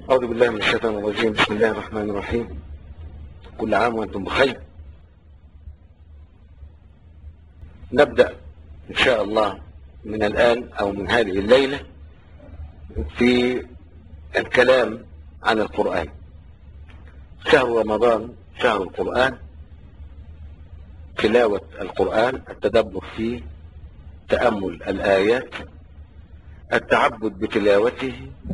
أعوذ بالله من الشيطان الرجيم بسم الله الرحمن الرحيم كل عام وأنتم بخير نبدأ إن شاء الله من الآن أو من هذه الليلة في الكلام عن القرآن شهر رمضان شهر القرآن تلاوة القرآن التدبر فيه تأمل الآيات التعبد بتلاوته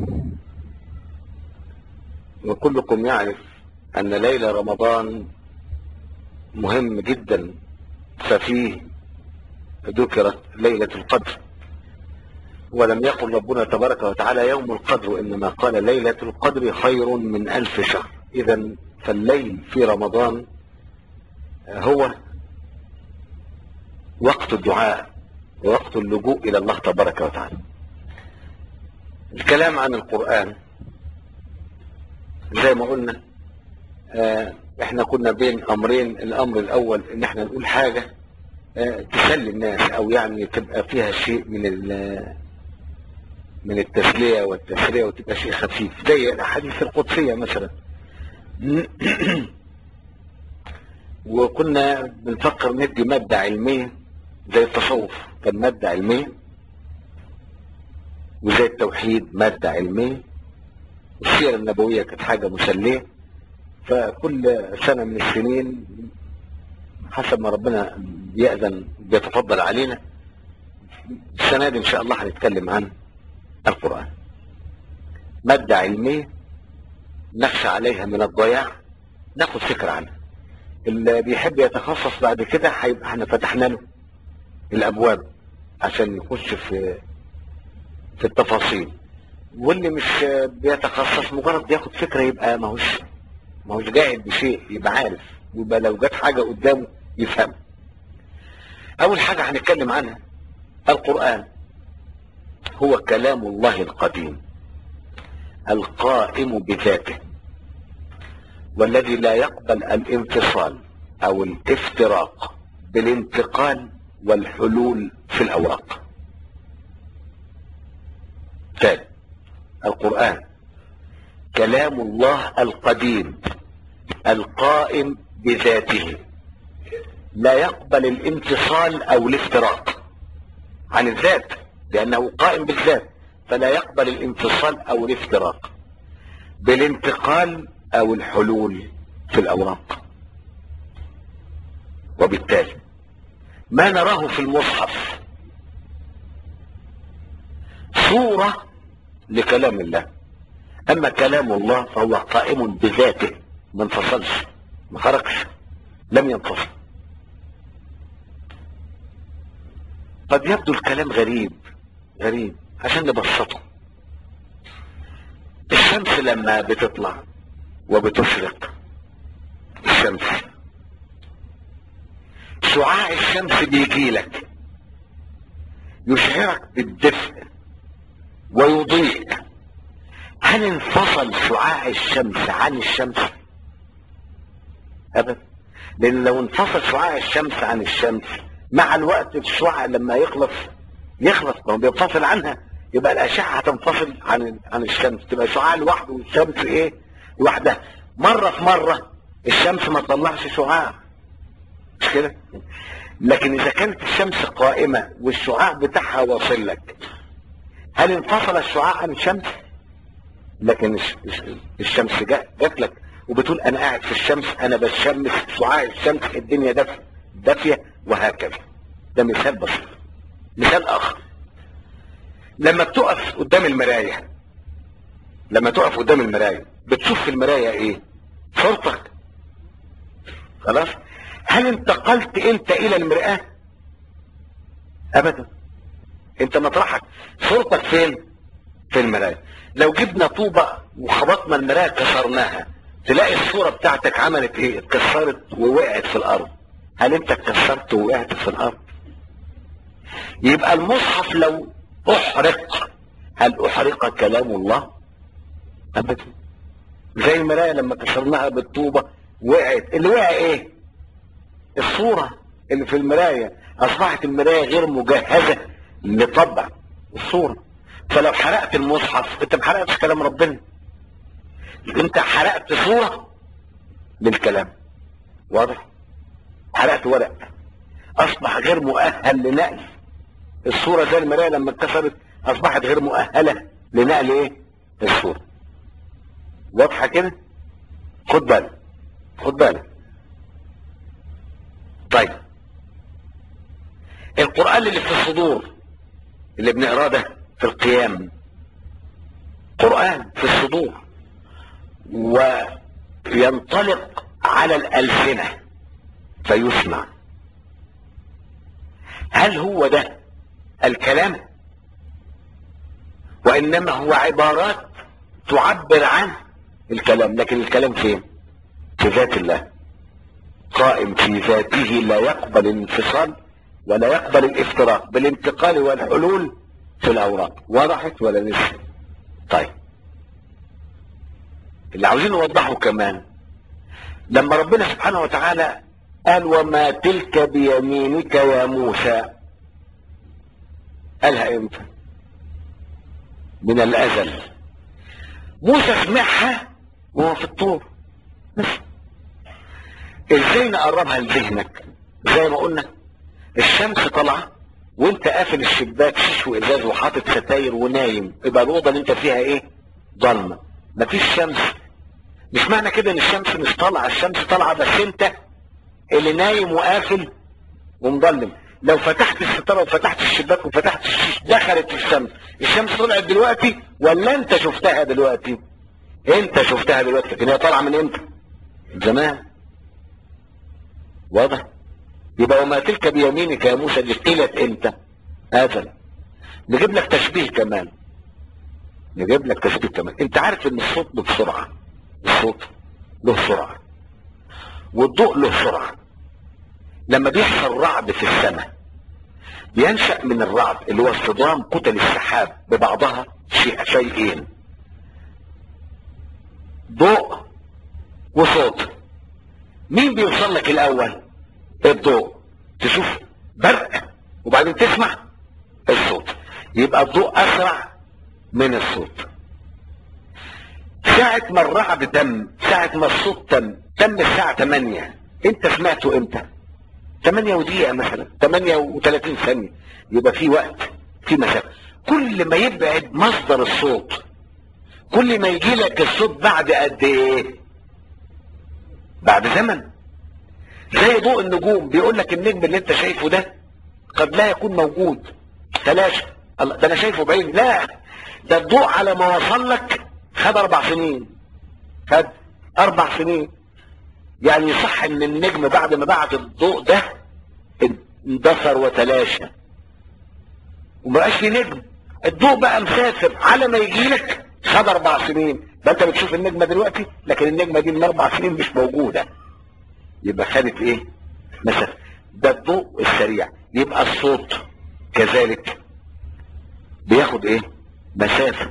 وكلكم يعرف أن ليلة رمضان مهم جدا ففيه ذكرت ليلة القدر ولم يقل ربنا تبارك وتعالى يوم القدر إنما قال ليلة القدر خير من ألف شهر إذا فالليل في رمضان هو وقت الدعاء ووقت اللجوء إلى الله تبارك وتعالى الكلام عن القرآن زي ما قلنا آه احنا كنا بين امرين الامر الاول ان احنا نقول حاجة آه تسلي الناس او يعني تبقى فيها شيء من من التسلية والتسلية وتبقى شيء خفيف زي الاحاديث القدسية مثلا وكنا بنفكر ندي مادة علمية زي التصوف كان مادة علمية وزي التوحيد مادة علمية السيرة النبوية كانت حاجة مسلية فكل سنة من السنين حسب ما ربنا بيأذن بيتفضل علينا السنة دي إن شاء الله هنتكلم عن القرآن مادة علمية نخشى عليها من الضياع ناخد فكرة عنها اللي بيحب يتخصص بعد كده هيبقى احنا فتحنا له الأبواب عشان يخش في في التفاصيل واللي مش بيتخصص مجرد بياخد فكره يبقى ما هوش ما هوش قاعد بشيء يبقى عارف ويبقى لو جت حاجه قدامه يفهم اول حاجه هنتكلم عنها القران هو كلام الله القديم القائم بذاته والذي لا يقبل الانفصال او الافتراق بالانتقال والحلول في الاوراق ثاني القرآن كلام الله القديم القائم بذاته لا يقبل الانفصال او الافتراق عن الذات لانه قائم بالذات فلا يقبل الانفصال او الافتراق بالانتقال او الحلول في الاوراق وبالتالي ما نراه في المصحف صورة لكلام الله اما كلام الله فهو قائم بذاته ما انفصلش ما خرجش لم ينفصل قد يبدو الكلام غريب غريب عشان نبسطه الشمس لما بتطلع وبتشرق الشمس شعاع الشمس بيجي لك يشعرك بالدفء ويضيء هل انفصل شعاع الشمس عن الشمس ابدا لان لو انفصل شعاع الشمس عن الشمس مع الوقت الشعاع لما يخلص يخلص ما بينفصل عنها يبقى الاشعه هتنفصل عن عن الشمس تبقى شعاع لوحده والشمس ايه لوحدها مره في مره الشمس ما تطلعش شعاع مش كده لكن اذا كانت الشمس قائمه والشعاع بتاعها واصل لك هل انفصل الشعاع عن الشمس لكن الشمس جات لك وبتقول انا قاعد في الشمس انا بشمس شعاع الشمس الدنيا دافيه دافيه وهكذا ده مثال بسيط مثال اخر لما بتقف قدام المرايه لما تقف قدام المرايه بتشوف في المرايه ايه صورتك خلاص هل انتقلت انت الى المرآة ابدا انت مطرحك صورتك فين في المراية لو جبنا طوبة وخبطنا المراية كسرناها تلاقي الصورة بتاعتك عملت ايه اتكسرت ووقعت في الارض هل انت اتكسرت ووقعت في الارض يبقى المصحف لو احرق هل احرق كلام الله ابدا زي المراية لما كسرناها بالطوبة وقعت اللي وقع ايه الصورة اللي في المراية اصبحت المراية غير مجهزة لطبع الصورة فلو حرقت المصحف انت ما حرقتش كلام ربنا انت حرقت صورة للكلام واضح حرقت ورق اصبح غير مؤهل لنقل الصورة زي المراية لما اتكسرت اصبحت غير مؤهلة لنقل ايه الصورة واضحة كده خد بالك خد بالك طيب القرآن اللي في الصدور اللي بنقراه ده في القيام قرآن في الصدور وينطلق على الألسنة فيسمع هل هو ده الكلام وإنما هو عبارات تعبر عن الكلام لكن الكلام فين في ذات الله قائم في ذاته لا يقبل الانفصال ولا يقبل الافتراق بالانتقال والحلول في الاوراق وضحت ولا لسه طيب اللي عاوزين نوضحه كمان لما ربنا سبحانه وتعالى قال وما تلك بيمينك يا موسى قالها امتى من الازل موسى سمعها وهو في الطور بس ازاي نقربها لذهنك زي ما قلنا الشمس طالعه وانت قافل الشباك شيش وازاز وحاطط ستاير ونايم يبقى الاوضه اللي انت فيها ايه ضلمه مفيش شمس مش معنى كده ان الشمس مش طالعه الشمس طالعه بس انت اللي نايم وقافل ومضلم لو فتحت الستاره وفتحت الشباك وفتحت الشيش دخلت الشمس الشمس طلعت دلوقتي ولا انت شفتها دلوقتي انت شفتها دلوقتي لكن هي طالعه من امتى زمان واضح يبقى وما تلك بيمينك يا موسى دي قيلت امتى ازل نجيب لك تشبيه كمان نجيب لك تشبيه كمان انت عارف ان الصوت له سرعه الصوت له سرعه والضوء له سرعه لما بيحصل رعد في السماء بينشأ من الرعد اللي هو اصطدام كتل السحاب ببعضها شيء شيئين ضوء وصوت مين بيوصل لك الاول الضوء تشوف برق وبعدين تسمع الصوت يبقى الضوء اسرع من الصوت ساعة ما الرعد تم ساعة ما الصوت تم تم الساعة 8 انت سمعته امتى 8 ودقيقة مثلا 38 ثانية يبقى في وقت في مسافة كل ما يبعد مصدر الصوت كل ما يجي لك الصوت بعد قد ايه بعد زمن زي ضوء النجوم بيقول لك النجم اللي انت شايفه ده قد لا يكون موجود تلاشى الله ده انا شايفه بعيد لا ده الضوء على ما وصل لك خد اربع سنين خد اربع سنين يعني صح ان النجم بعد ما بعت الضوء ده اندثر وتلاشى وما بقاش في نجم الضوء بقى مسافر على ما يجي لك خد اربع سنين ده انت بتشوف النجمه دلوقتي لكن النجمه دي من اربع سنين مش موجوده يبقى خدت ايه مسافه ده الضوء السريع يبقى الصوت كذلك بياخد ايه مسافه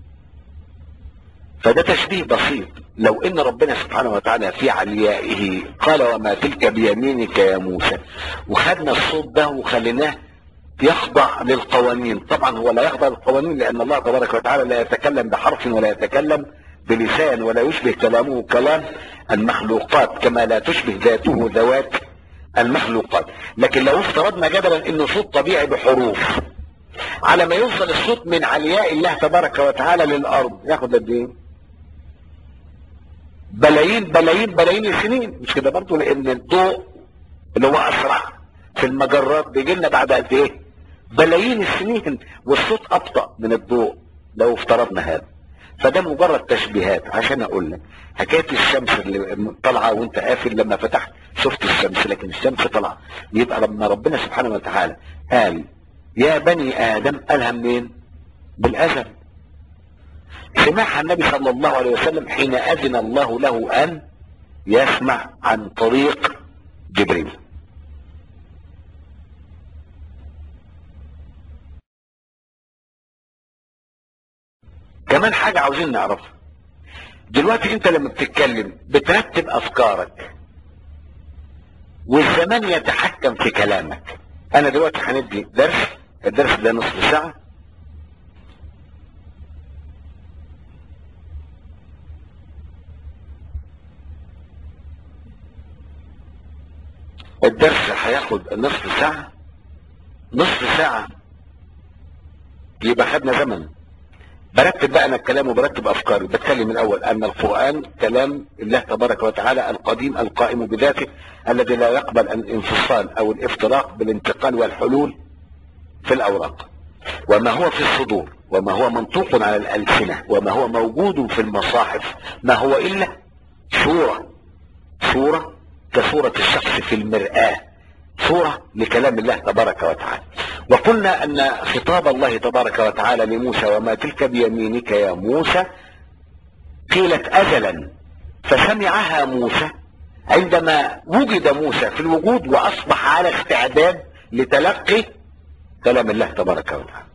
فده تشبيه بسيط لو ان ربنا سبحانه وتعالى في عليائه قال وما تلك بيمينك يا موسى وخدنا الصوت ده وخليناه يخضع للقوانين طبعا هو لا يخضع للقوانين لان الله تبارك وتعالى لا يتكلم بحرف ولا يتكلم بلسان ولا يشبه كلامه كلام المخلوقات كما لا تشبه ذاته ذوات المخلوقات لكن لو افترضنا جدلا انه صوت طبيعي بحروف على ما يوصل الصوت من علياء الله تبارك وتعالى للارض ياخد قد ايه بلايين بلايين بلايين السنين مش كده برضه لان الضوء اللي هو اسرع في المجرات بيجي لنا بعد قد ايه بلايين السنين والصوت ابطا من الضوء لو افترضنا هذا فده مجرد تشبيهات عشان اقول لك حكايه الشمس اللي طالعه وانت قافل لما فتحت شفت الشمس لكن الشمس طالعه يبقى لما ربنا سبحانه وتعالى قال يا بني ادم قالها منين بالازل سمعها النبي صلى الله عليه وسلم حين اذن الله له ان يسمع عن طريق جبريل كمان حاجة عاوزين نعرفها دلوقتي انت لما بتتكلم بترتب افكارك والزمان يتحكم في كلامك انا دلوقتي هندي درس الدرس ده نصف ساعة الدرس هياخد نصف ساعة نصف ساعة يبقى خدنا زمن برتب بقى انا الكلام وبرتب افكاري بتكلم الاول ان القرآن كلام الله تبارك وتعالى القديم القائم بذاته الذي لا يقبل الانفصال او الافتراق بالانتقال والحلول في الاوراق وما هو في الصدور وما هو منطوق على الالسنة وما هو موجود في المصاحف ما هو الا صورة صورة كصورة الشخص في المرآة صورة لكلام الله تبارك وتعالى وقلنا ان خطاب الله تبارك وتعالى لموسى وما تلك بيمينك يا موسى قيلت ازلا فسمعها موسى عندما وجد موسى في الوجود واصبح على استعداد لتلقي كلام الله تبارك وتعالى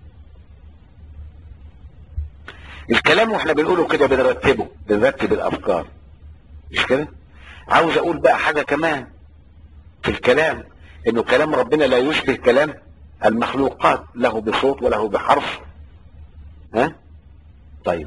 الكلام واحنا بنقوله كده بنرتبه بنرتب الافكار مش كده عاوز اقول بقى حاجة كمان في الكلام انه كلام ربنا لا يشبه كلام المخلوقات له بصوت وله بحرف ها طيب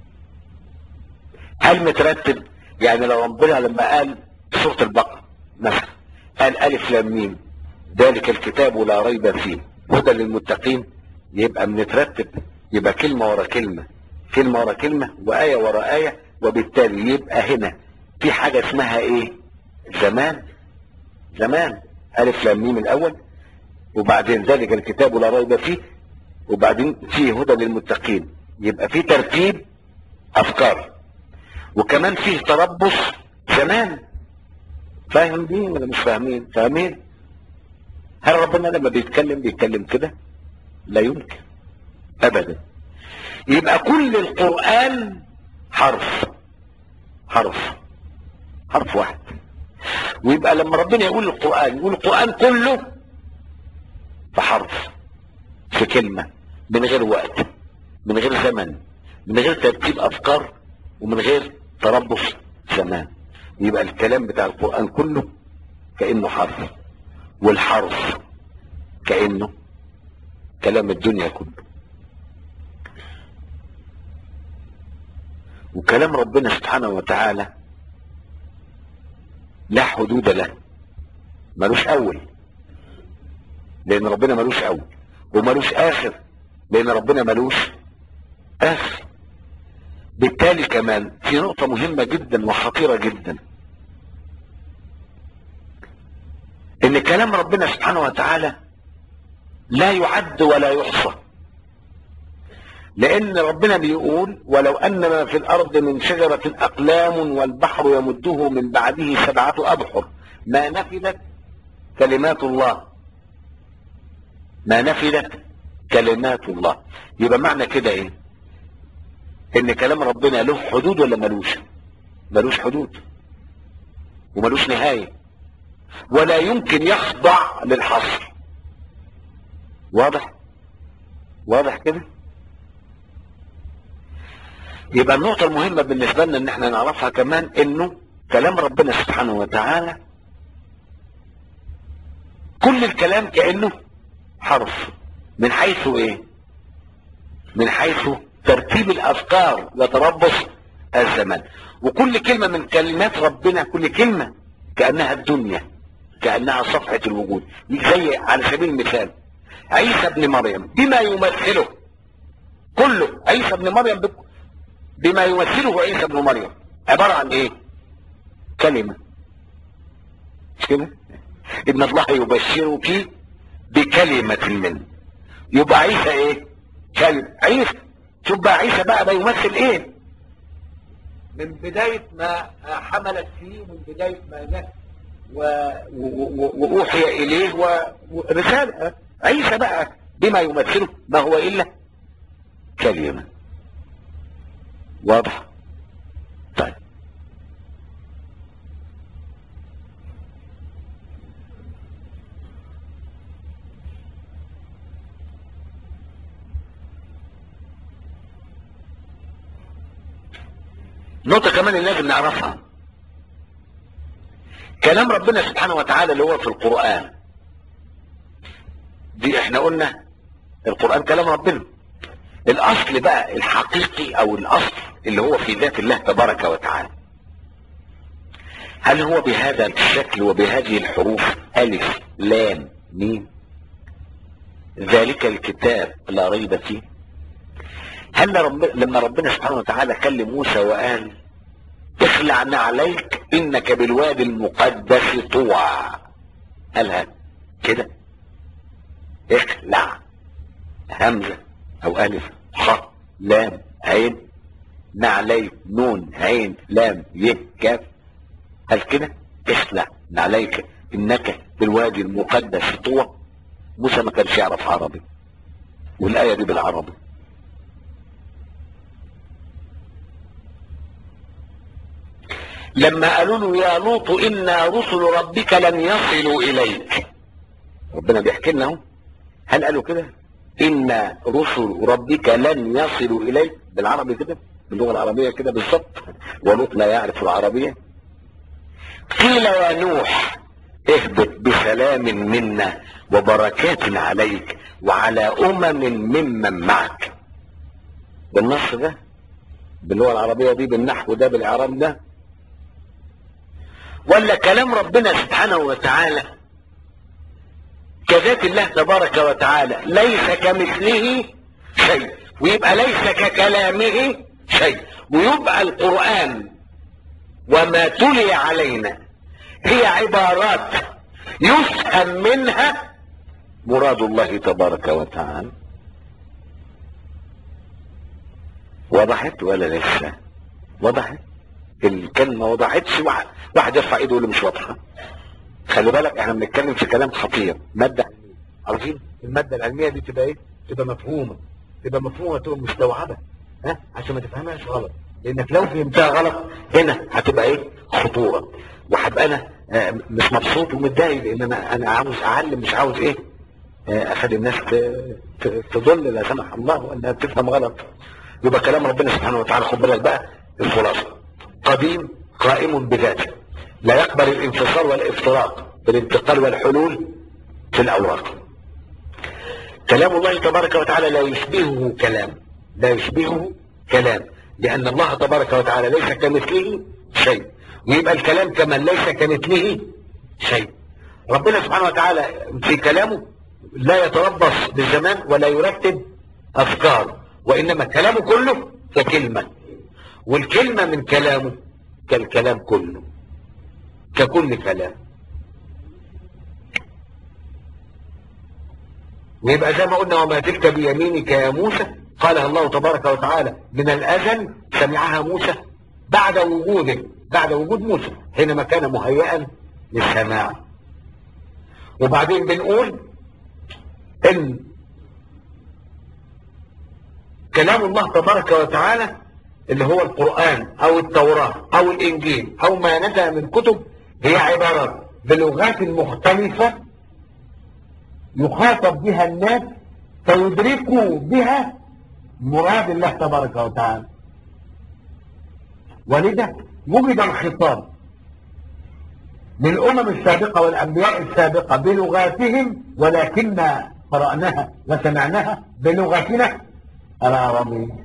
هل مترتب يعني لو ربنا لما قال سورة البقرة مثلا قال ألف لام ميم ذلك الكتاب لا ريب فيه هدى للمتقين يبقى مترتب يبقى كلمة ورا كلمة كلمة ورا كلمة وآية ورا آية وبالتالي يبقى هنا في حاجة اسمها ايه زمان زمان ألف لام ميم الأول وبعدين ذلك الكتاب لا ريب فيه وبعدين فيه هدى للمتقين يبقى في ترتيب أفكار وكمان فيه تربص زمان فاهم دي ولا مش فاهمين فاهمين هل ربنا لما بيتكلم بيتكلم كده لا يمكن ابدا يبقى كل القرآن حرف حرف حرف واحد ويبقى لما ربنا يقول القرآن يقول القرآن كله في حرف في كلمة من غير وقت من غير زمن من غير ترتيب أفكار ومن غير تربص زمان يبقى الكلام بتاع القرآن كله كأنه حرف والحرف كأنه كلام الدنيا كله وكلام ربنا سبحانه وتعالى لا حدود له ملوش اول لان ربنا ملوش اول وملوش اخر لان ربنا ملوش اخر بالتالي كمان في نقطة مهمة جدا وخطيرة جدا ان كلام ربنا سبحانه وتعالى لا يعد ولا يحصى لان ربنا بيقول ولو ان ما في الارض من شجرة اقلام والبحر يمده من بعده سبعة ابحر ما نفذت كلمات الله ما نفذت كلمات الله يبقى معنى كده ايه ان كلام ربنا له حدود ولا ملوش ملوش حدود وملوش نهاية ولا يمكن يخضع للحصر واضح واضح كده يبقى النقطة المهمة بالنسبة لنا ان احنا نعرفها كمان انه كلام ربنا سبحانه وتعالى كل الكلام كأنه حرف من حيث ايه من حيث ترتيب الافكار وتربص الزمان وكل كلمة من كلمات ربنا كل كلمة كأنها الدنيا كأنها صفحة الوجود زي على سبيل المثال عيسى ابن مريم بما يمثله كله عيسى ابن مريم بما يمثله عيسى ابن مريم عبارة عن ايه كلمة مش كده ان الله يبشرك بكلمة منه يبقى عيسى ايه كلمة عيسى شوف بقى عيسى بقى ده يمثل ايه من بداية ما حملت فيه من بداية ما جاء وأوحي إليه ورسالة عيسى بقى بما يمثله ما هو إلا كلمة واضح طيب نقطة كمان اللي لازم نعرفها كلام ربنا سبحانه وتعالى اللي هو في القرآن دي احنا قلنا القرآن كلام ربنا الاصل بقى الحقيقي او الاصل اللي هو في ذات الله تبارك وتعالى هل هو بهذا الشكل وبهذه الحروف ألف لام ميم ذلك الكتاب لا ريب فيه هل رب... لما ربنا سبحانه وتعالى كلم موسى وقال اخلع نعليك انك بالوادي المقدس طوى قالها كده اخلع همزة او الف خ لام عين نعليك نون عين لام ي كاف قال كده اخلع نعليك انك بالوادي المقدس طوى موسى ما كانش يعرف عربي والآية دي بالعربي لما قالوا له يا لوط إنا رسل ربك لن يصلوا إليك ربنا بيحكي لنا اهو هل قالوا كده إن رسل ربك لن يصلوا إليك بالعربي كده باللغة العربية كده بالظبط ولوط لا يعرف العربية قيل يا نوح اهبط بسلام منا وبركات عليك وعلى أمم ممن معك بالنص ده باللغة العربية دي بالنحو ده بالإعراب ده ولا كلام ربنا سبحانه وتعالى كذات الله تبارك وتعالى ليس كمثله شيء ويبقى ليس ككلامه شيء ويبقى القرآن وما تلي علينا هي عبارات يفهم منها مراد الله تبارك وتعالى وضحت ولا لسه وضحت الكلمة وضحتش واحد واحد يرفع ايده يقول مش واضحة خلي بالك احنا بنتكلم في كلام خطير مادة عارفين المادة العلمية دي تبقى ايه تبقى مفهومة تبقى مفهومة تبقى مستوعبة ها عشان ما تفهمهاش غلط لانك لو فهمتها غلط هنا هتبقى ايه خطورة وهبقى انا آه، مش مبسوط ومتضايق لان انا انا عاوز اعلم مش عاوز ايه آه، اخلي الناس ت- ت- تضل لا سمح الله وانها تفهم غلط يبقى كلام ربنا سبحانه وتعالى خد بالك بقى الخلاصه قديم قائم بذاته لا يقبل الانفصال والافتراق بالانتقال والحلول في الاوراق كلام الله تبارك وتعالى لا يشبهه كلام لا يشبهه كلام لأن الله تبارك وتعالى ليس كمثله شيء ويبقى الكلام كمان ليس كمثله شيء ربنا سبحانه وتعالى في كلامه لا يتربص بالزمان ولا يرتب أفكار وإنما كلامه كله ككلمة والكلمة من كلامه كالكلام كله ككل كلام ويبقى زي ما قلنا وما تلك بيمينك يا موسى قالها الله تبارك وتعالى من الأذن سمعها موسى بعد وجوده بعد وجود موسى حينما كان مهيئا للسماع وبعدين بنقول ان كلام الله تبارك وتعالى اللي هو القرآن او التوراة او الانجيل او ما نزل من كتب هي عبارات بلغات مختلفة يخاطب بها الناس فيدركوا بها مراد الله تبارك وتعالى ولذا وجد الخطاب للأمم السابقة والأنبياء السابقة بلغاتهم ولكن قرأناها وسمعناها بلغتنا العربية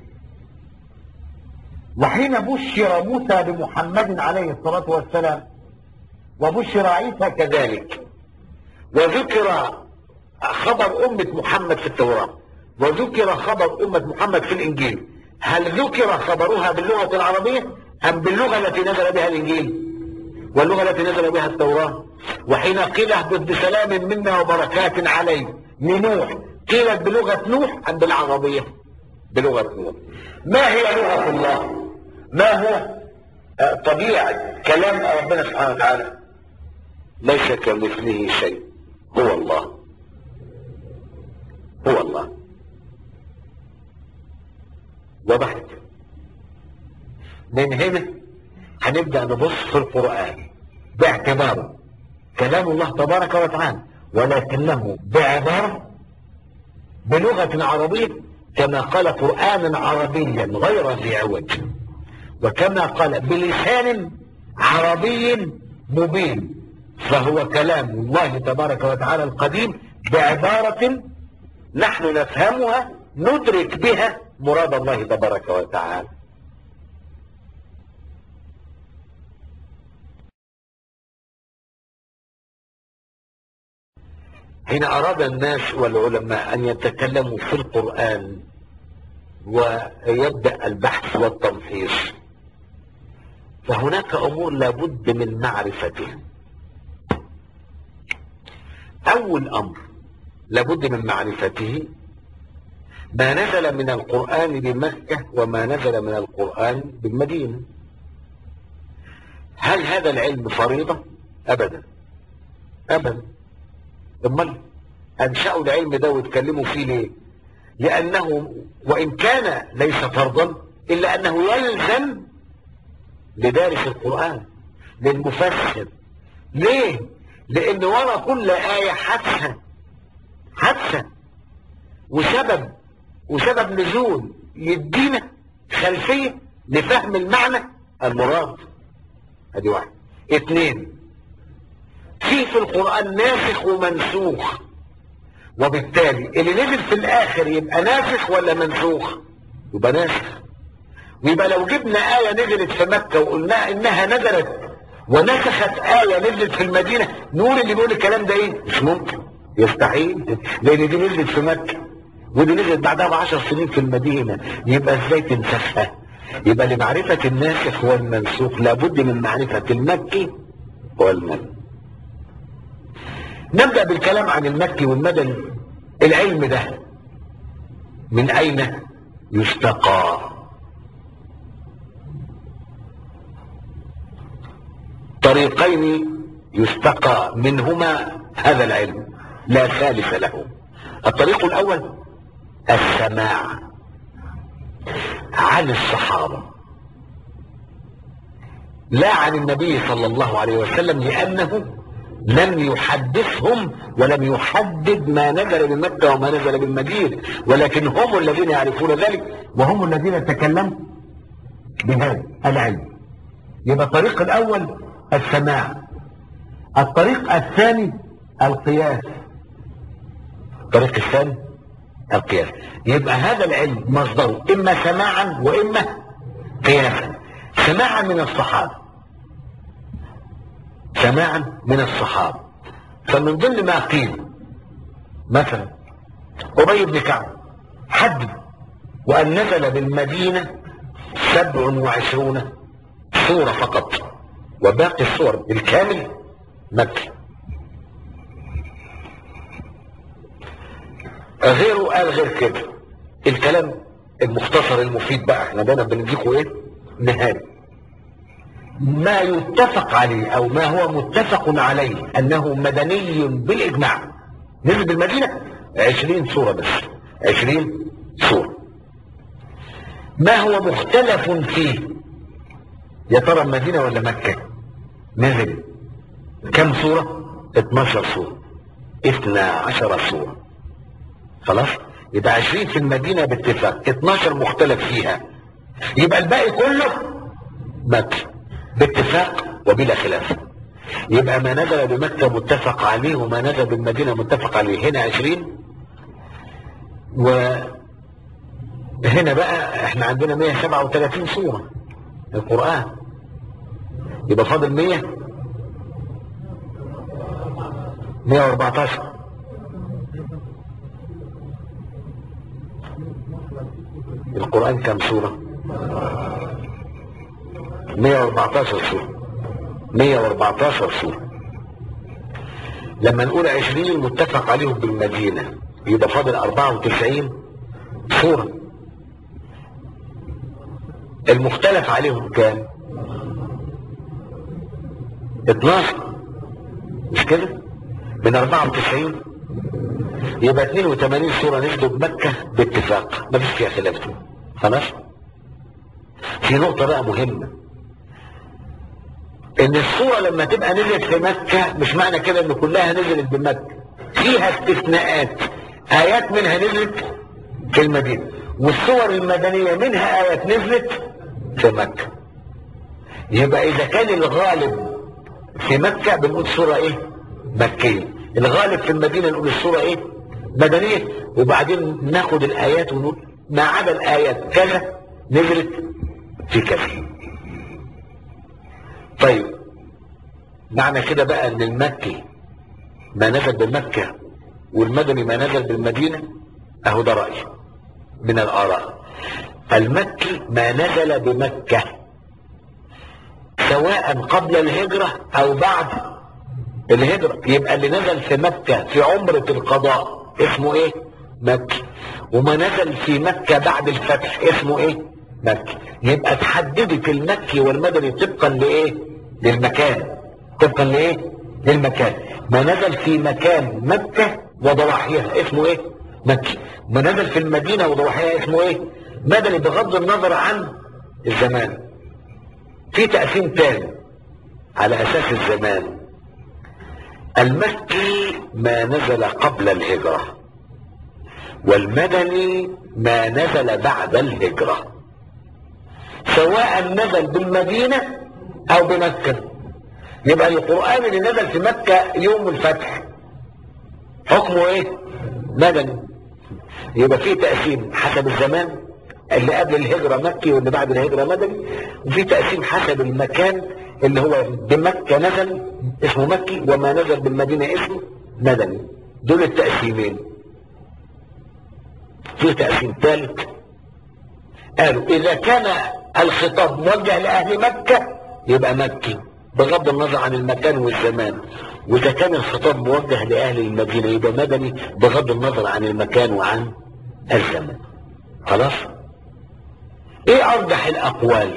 وحين بشر موسى بمحمد عليه الصلاة والسلام وبشر عيسى كذلك وذكر خبر أمة محمد في التوراة وذكر خبر أمة محمد في الإنجيل هل ذكر خبرها باللغة العربية أم باللغة التي نزل بها الإنجيل واللغة التي نزل بها التوراة وحين قيل اهبط بسلام منا وبركات عليه لنوح قيلت بلغة نوح أم بالعربية بلغة نوح ما هي لغة الله ما هو آه، طبيعة كلام ربنا سبحانه وتعالى ليس كمثله شيء هو الله هو الله وضحت من هنا هنبدأ نبص في القرآن باعتباره كلام الله تبارك وتعالى ولكنه بعبارة بلغة عربية كما قال قرآنا عربيا غير ذي عوج وكما قال بلسان عربي مبين فهو كلام الله تبارك وتعالى القديم بعبارة نحن نفهمها ندرك بها مراد الله تبارك وتعالى حين أراد الناس والعلماء أن يتكلموا في القرآن ويبدأ البحث والتمحيص فهناك أمور لابد من معرفتها أول أمر لابد من معرفته ما نزل من القرآن بمكة وما نزل من القرآن بالمدينة هل هذا العلم فريضة أبدا أبدا امال أنشأوا العلم ده واتكلموا فيه ليه لأنه وإن كان ليس فرضا إلا أنه يلزم لدارس القرآن للمفسر ليه لأن ورا كل آية حادثة حادثة وسبب وسبب نزول يدينا خلفية لفهم المعنى المراد ادي واحد اثنين في في القرآن ناسخ ومنسوخ وبالتالي اللي نزل في الاخر يبقى ناسخ ولا منسوخ يبقى ناسخ ويبقى لو جبنا آية نزلت في مكة وقلنا انها نزلت ونسخت آية نزلت في المدينة نقول اللي بيقول الكلام ده ايه مش ممكن يستحيل لان دي نزلت في مكة ودي نزلت بعدها بعشر سنين في المدينة يبقى ازاي تنسخها يبقى لمعرفة الناسخ والمنسوخ لابد من معرفة المكي والمدني نبدأ بالكلام عن المكي والمدني العلم ده من أين يستقى طريقين يستقى منهما هذا العلم لا ثالث له الطريق الأول السماع عن الصحابة لا عن النبي صلى الله عليه وسلم لأنه لم يحدثهم ولم يحدد ما نزل بمكة وما نزل بالمدينة ولكن هم الذين يعرفون ذلك وهم الذين تكلموا بهذا العلم يبقى الطريق الأول السماع الطريق الثاني القياس الطريق الثاني القياس يبقى هذا العلم مصدره إما سماعا وإما قياسا سماعا من الصحابة سماعا من الصحابة فمن ضمن ما قيل مثلا أبي بن كعب حدد وأن نزل بالمدينة سبع وعشرون سورة فقط وباقي السور بالكامل مكة غيره قال غير كده الكلام المختصر المفيد بقى احنا دايما بنديكوا ايه نهاية ما يتفق عليه او ما هو متفق عليه انه مدني بالاجماع نزل بالمدينة عشرين سورة بس عشرين سورة ما هو مختلف فيه يا ترى المدينة ولا مكة نزل كم سورة 12 سورة 12 سورة خلاص يبقى 20 في المدينة باتفاق 12 مختلف فيها يبقى الباقي كله مكة باتفاق وبلا خلاف يبقى ما نزل بمكة متفق عليه وما نزل بالمدينة متفق عليه هنا 20 وهنا بقى احنا عندنا 137 سورة القرآن يبقى فاضل 100 114 القرآن كم سورة 114 سورة 114 سورة لما نقول 20 متفق عليهم بالمدينة يبقى فاضل 94 سورة المختلف عليهم كام 12 مش كده من 94 يبقى 82 سورة نزلوا بمكة باتفاق ما فيش فيها خلاف خلاص في نقطة بقى مهمة ان السورة لما تبقى نزلت في مكة مش معنى كده ان كلها نزلت بمكة فيها استثناءات ايات منها نزلت في المدينة والسور المدنية منها ايات نزلت في مكة يبقى اذا كان الغالب في مكة بنقول سورة ايه مكية الغالب في المدينة نقول السورة ايه مدنية وبعدين ناخد الايات ونقول ما عدا الايات كذا نزلت في كذا طيب معنى كده بقى ان المكي ما نزل بمكة والمدني ما نزل بالمدينة اهو ده رأي من الآراء المكي ما نزل بمكة سواء قبل الهجرة او بعد الهجرة يبقى اللي نزل في مكة في عمرة القضاء اسمه ايه مكي وما نزل في مكة بعد الفتح اسمه ايه مكي يبقى تحددت المكي والمدني طبقا لايه للمكان طبقا لايه للمكان ما نزل في مكان مكة وضواحيها اسمه ايه مكي ما نزل في المدينة وضواحيها اسمه ايه مدني بغض النظر عن الزمان في تقسيم تاني على اساس الزمان المكي ما نزل قبل الهجرة والمدني ما نزل بعد الهجرة سواء نزل بالمدينة او بمكة يبقى القرآن اللي نزل في مكة يوم الفتح حكمه ايه مدني يبقى فيه تقسيم حسب الزمان اللي قبل الهجرة مكي واللي بعد الهجرة مدني وفي تقسيم حسب المكان اللي هو بمكة نزل اسمه مكي وما نزل بالمدينة اسمه مدني دول التقسيمين في تقسيم ثالث قالوا اذا كان الخطاب موجه لاهل مكة يبقى مكي بغض النظر عن المكان والزمان واذا كان الخطاب موجه لاهل المدينة يبقى مدني بغض النظر عن المكان وعن الزمان خلاص ايه ارجح الاقوال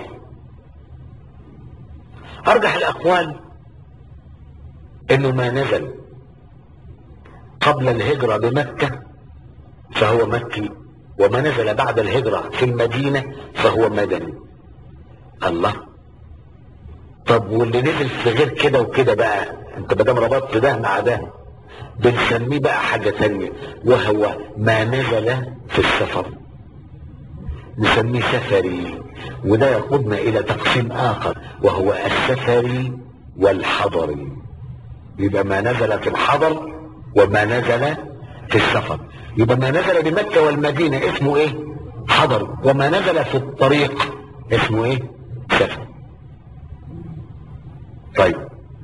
ارجح الاقوال انه ما نزل قبل الهجرة بمكة فهو مكي وما نزل بعد الهجرة في المدينة فهو مدني الله طب واللي نزل في غير كده وكده بقى انت بدام ربطت ده مع ده بنسميه بقى حاجة تانية وهو ما نزل في السفر نسميه سفري وده يقودنا الى تقسيم اخر وهو السفري والحضري يبقى ما نزل في الحضر وما نزل في السفر يبقى ما نزل بمكة والمدينة اسمه ايه حضر وما نزل في الطريق اسمه ايه سفر طيب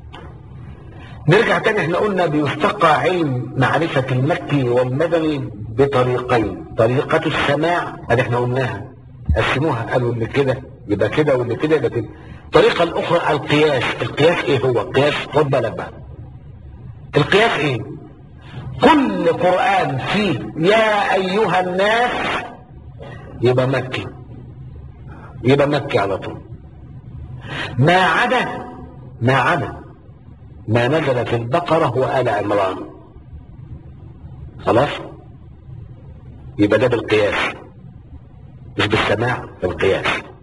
نرجع تاني احنا قلنا بيستقى علم معرفة المكي والمدني بطريقين طريقة السماع اللي احنا قلناها قسموها قالوا اللي كده يبقى كده واللي كده يبقى كده الطريقة الأخرى القياس القياس ايه هو القياس خد بالك بقى القياس ايه كل قرآن فيه يا أيها الناس يبقى مكي يبقى مكي على طول ما عدا ما عدا ما نزل في البقرة وآل عمران خلاص يبقى ده بالقياس مش بالسماع بالقياس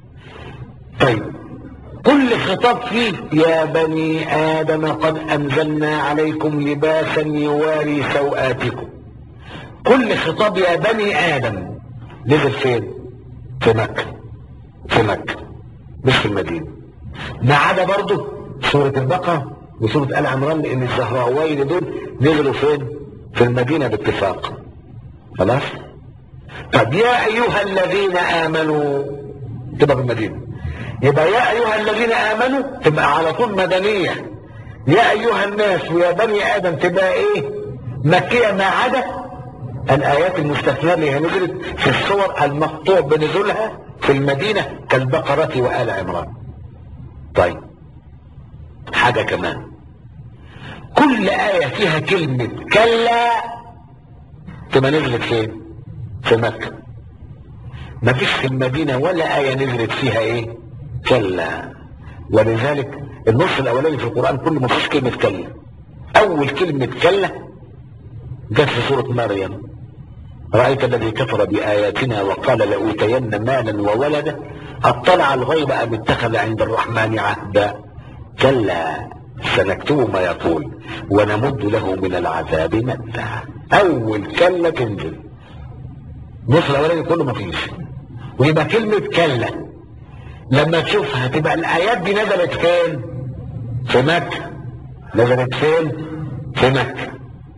طيب كل خطاب فيه يا بني آدم قد أنزلنا عليكم لباسا يواري سوآتكم كل خطاب يا بني آدم نزل فين في مكة في مكة مش في المدينة ما عدا برضه سورة البقرة وسورة آل عمران لأن الزهراوين دول نزلوا فين في المدينة باتفاق خلاص طب يا أيها الذين آمنوا تبقى في المدينة يبقى يا أيها الذين آمنوا تبقى على طول مدنية يا أيها الناس ويا بني آدم تبقى إيه مكية ما عدا الآيات المستثناة اللي هي نزلت في الصور المقطوع بنزولها في المدينة كالبقرة وآل عمران طيب حاجة كمان كل آية فيها كلمة كلا تبقى نزلت فين في مكة ما فيش في المدينة ولا آية نزلت فيها ايه كلا ولذلك النص الاولاني في القرآن كله ما فيش كلمة كلا اول كلمة كلا جت في سورة مريم رأيت الذي كفر بآياتنا وقال لأوتين مالا وولدا اطلع الغيب ام اتخذ عند الرحمن عهدا كلا سنكتب ما يقول ونمد له من العذاب مدا اول كلا تنزل النص الاولاني كله ما فيش ويبقى كلمة كلا لما تشوفها تبقى الايات دي نزلت فين في مكة نزلت فين في مكة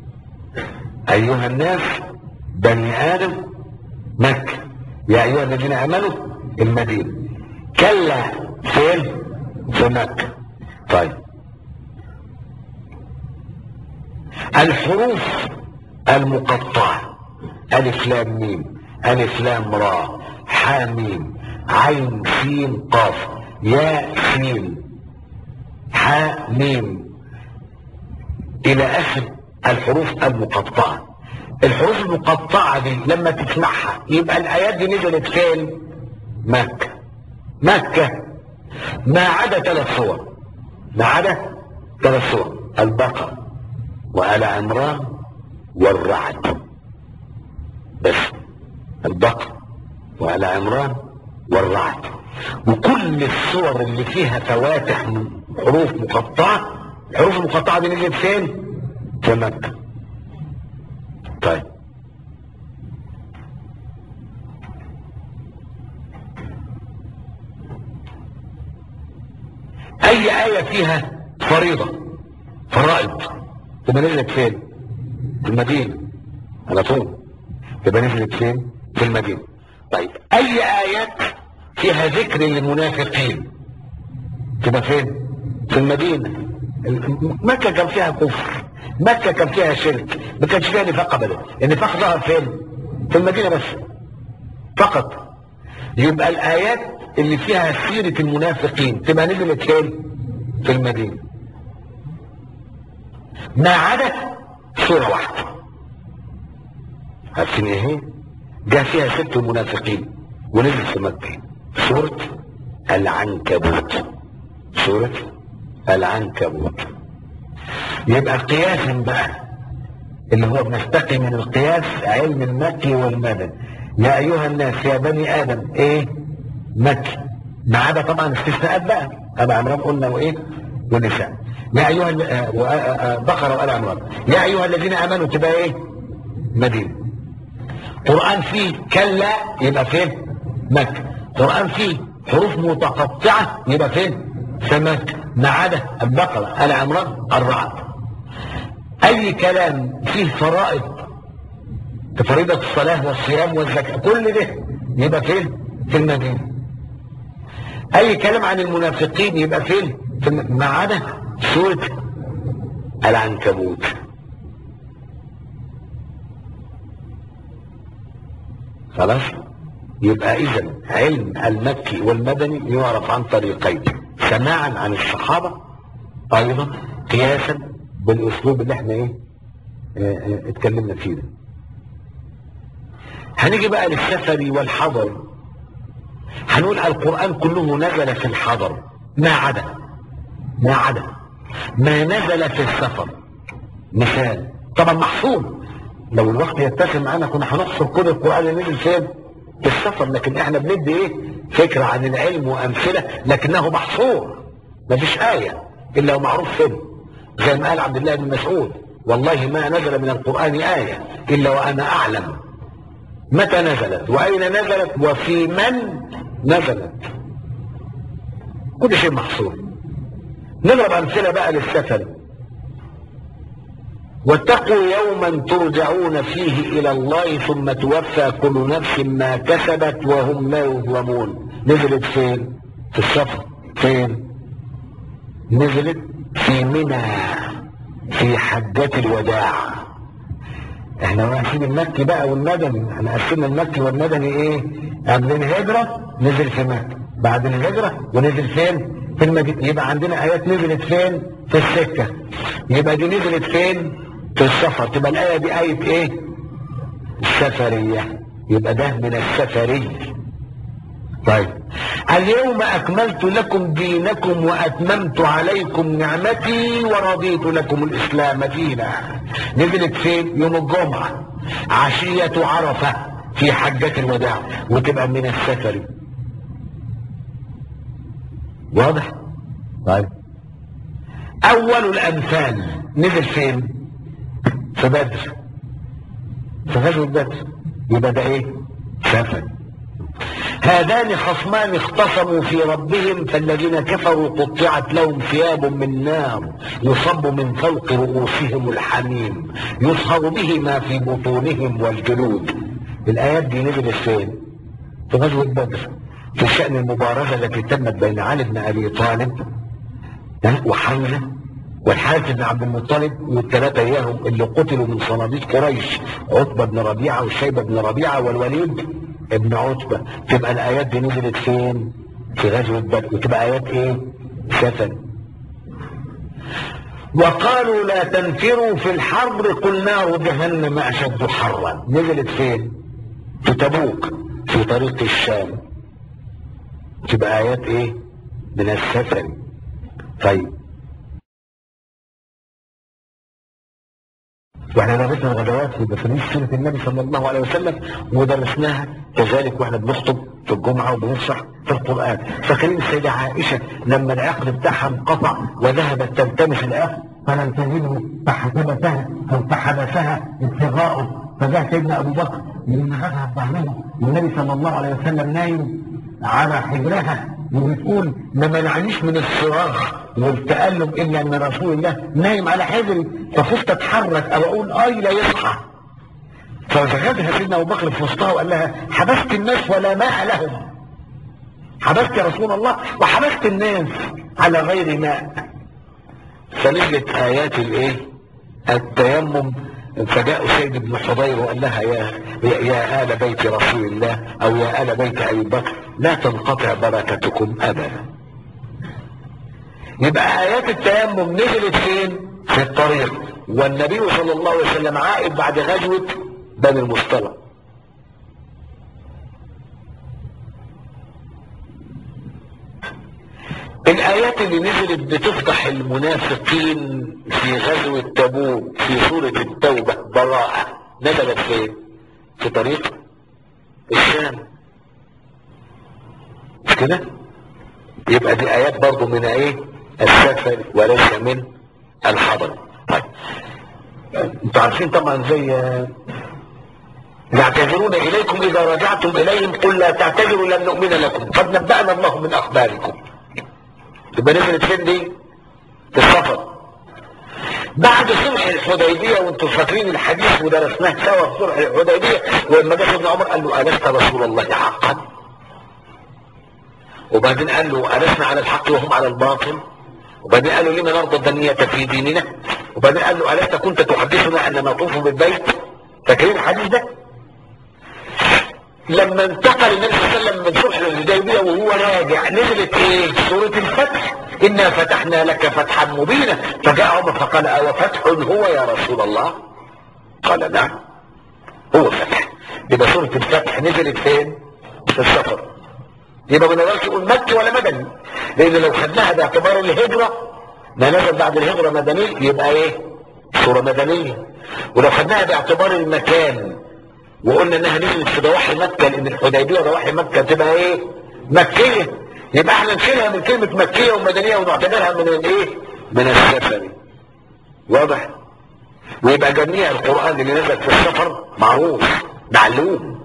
ايها الناس بني ادم مكة يا ايها الذين امنوا المدينة كلا فين في مكة طيب الحروف المقطعة ألف لام ميم ألف لام را حاميم عين سين قاف يا سين حاميم إلى آخر الحروف المقطعة الحروف المقطعة دي لما تسمعها يبقى الآيات دي نزلت فين؟ مكة مكة ما عدا ثلاث صور ما عدا ثلاث صور البقرة وآل عمران والرعد بس البقرة وآل عمران والرعد وكل الصور اللي فيها فواتح حروف مقطعة الحروف المقطعة دي نزلت فين؟ في مكة طيب اي آية فيها فريضة فرائض تبقى نزلت فين في المدينة على طول تبقى نزلت فين في المدينة طيب اي آيات فيها ذكر للمنافقين تبقى فين في المدينة مكة كان فيها كفر مكة كان فيها شرك ما كانش فيها نفاق ابدا النفاق ظهر فين في المدينة بس فقط يبقى الآيات اللي فيها سيرة المنافقين تبقى نزلت فين في المدينة ما عدا سورة واحدة عارفين ايه هي؟ جاء فيها ست المنافقين ونزل في مكة سورة العنكبوت سورة العنكبوت يبقى قياسا بقى اللي هو بنستقي من القياس علم المكي والمدني يا ايها الناس يا بني ادم ايه مكي ما عدا طبعا استثناءات بقى ابا عمران قلنا وايه والنساء يا ايها ال- آه، و- آه، آه، بقره وال عمران يا ايها الذين امنوا تبقى ايه مدينه قران فيه كلا يبقى فين مكه قران فيه حروف متقطعه يبقى فين في مكه ما عدا البقره ال عمران الرعد اي كلام فيه فرائض كفريضة الصلاة والصيام والزكاة كل ده يبقى فين في المدينة اي كلام عن المنافقين يبقى فين في الم... ما عدا سورة العنكبوت خلاص يبقى اذا علم المكي والمدني يعرف عن طريقين سماعا عن الصحابة ايضا قياسا بالاسلوب اللي احنا ايه اه اه اتكلمنا فيه ده هنيجي بقى للسفر والحضر هنقول القرآن كله نزل في الحضر ما عدا ما عدا ما نزل في السفر مثال طبعا محصول لو الوقت يتسم معانا كنا هنحصر كل القرآن اللي نزل فين في السفر لكن احنا بندي ايه فكرة عن العلم وامثلة لكنه محصور مفيش آية الا ومعروف فين زي ما قال عبد الله بن مسعود والله ما نزل من القرآن آية الا وانا اعلم متى نزلت واين نزلت وفي من نزلت كل شيء محصور نضرب امثله بقى للسفر واتقوا يوما ترجعون فيه الى الله ثم توفى كل نفس ما كسبت وهم لا يظلمون نزلت فين في السفر فين نزلت في منى في حجة الوداع احنا واقفين المكي بقى والمدني احنا قسمنا المكي والمدني ايه قبل الهجرة نزل في مكة بعد الهجرة ونزل فين في المدينة يبقى عندنا ايات نزلت فين في السكة يبقى دي نزلت فين في السفر تبقى الاية دي اية ايه السفرية يبقى ده من السفري طيب اليوم اكملت لكم دينكم واتممت عليكم نعمتي ورضيت لكم الاسلام دينا نزلت فين يوم الجمعة عشية عرفة في حجة الوداع وتبقى من السفر واضح طيب اول الامثال نزل فين في بدر في غزوة بدر يبقى ده ايه سفر هذان خصمان اختصموا في ربهم فالذين كفروا قطعت لهم ثياب من نار يصب من فوق رؤوسهم الحميم يصهر به ما في بطونهم والجلود الايات دي نزلت فين في غزوة بدر في شأن المبارزة التي تمت بين علي بن ابي طالب ها، وحمزة والحارث بن عبد المطلب والثلاثة إياهم اللي قتلوا من صناديد قريش عتبة بن ربيعة والشيبة بن ربيعة والوليد ابن عتبة تبقى الآيات دي نزلت فين؟ في غزوة بدر وتبقى آيات إيه؟ سفن وقالوا لا تنفروا في الحرب قل نار جهنم أشد حرا نزلت فين؟ في تبوك في طريق الشام تبقى آيات إيه؟ من السفن طيب واحنا درسنا الغزوات في بفنيش سيرة النبي صلى الله عليه وسلم ودرسناها كذلك واحنا بنخطب في الجمعة وبنشرح في القرآن فاكرين السيدة عائشة لما العقد بتاعها انقطع وذهبت تلتمس العقد فلم تجده فحسبتها او فحبسها ابتغاءه فجاء سيدنا ابو بكر لنهتها ظهرها والنبي صلى الله عليه وسلم نايم على حجرها وبتقول ما منعنيش من الصراخ والتألم إلا أن رسول الله نايم على حجري فخفت أتحرك أو أقول أي لا يصحى فزغدها سيدنا أبو بكر في وسطها وقال لها حبست الناس ولا ماء لهم حبست يا رسول الله وحبست الناس على غير ماء فنزلت آيات الإيه؟ التيمم فجاء سيد بن حضير وقال لها يا يا, يا آل بيت رسول الله أو يا آل بيت أبي بكر لا تنقطع بركتكم أبدا يبقى آيات التيمم نزلت فين؟ في الطريق والنبي صلى الله عليه وسلم عائد بعد غزوة بني المصطلق الآيات اللي نزلت بتفضح المنافقين في غزوة تبوك في سورة التوبة براءة نزلت فين؟ في طريق الشام مش كده؟ يبقى دي آيات برضو من ايه؟ السفر وليس من الحضر طيب انتوا عارفين طبعا زي يعتذرون اليكم اذا رجعتم اليهم قل لا تعتذروا لن نؤمن لكم قد نبأنا الله من اخباركم يبقى نزلت فين دي؟ في السفر بعد صلح الحديبية وانتم فاكرين الحديث ودرسناه سوا في صلح الحديبية ولما جاء ابن عمر قال له ألست رسول الله حقا؟ وبعدين قال له ألسنا على الحق وهم على الباطل؟ وبعدين قال له لما نرضى الدنية في ديننا؟ وبعدين قال له ألست كنت تحدثنا أن نطوف بالبيت؟ فاكرين الحديث ده؟ لما انتقل النبي صلى الله عليه وسلم من صلح الحديبيه وهو راجع نزلت ايه؟ سوره الفتح انا فتحنا لك فتحا مبينا فجاء عمر فقال او فتح هو يا رسول الله؟ قال نعم هو فتح يبقى سوره الفتح نزلت فين؟ في السفر يبقى ما نقدرش نقول مكي ولا مدني لان لو خدناها باعتبار الهجره ما نزل بعد الهجره مدني يبقى ايه؟ سوره مدنيه ولو خدناها باعتبار المكان وقلنا انها نزلت في ضواحي مكه لان الحديبيه ضواحي مكه تبقى ايه؟ مكيه يبقى احنا نشيلها من كلمه مكيه ومدنيه ونعتبرها من الايه؟ من السفر واضح؟ ويبقى جميع القران اللي نزل في السفر معروف معلوم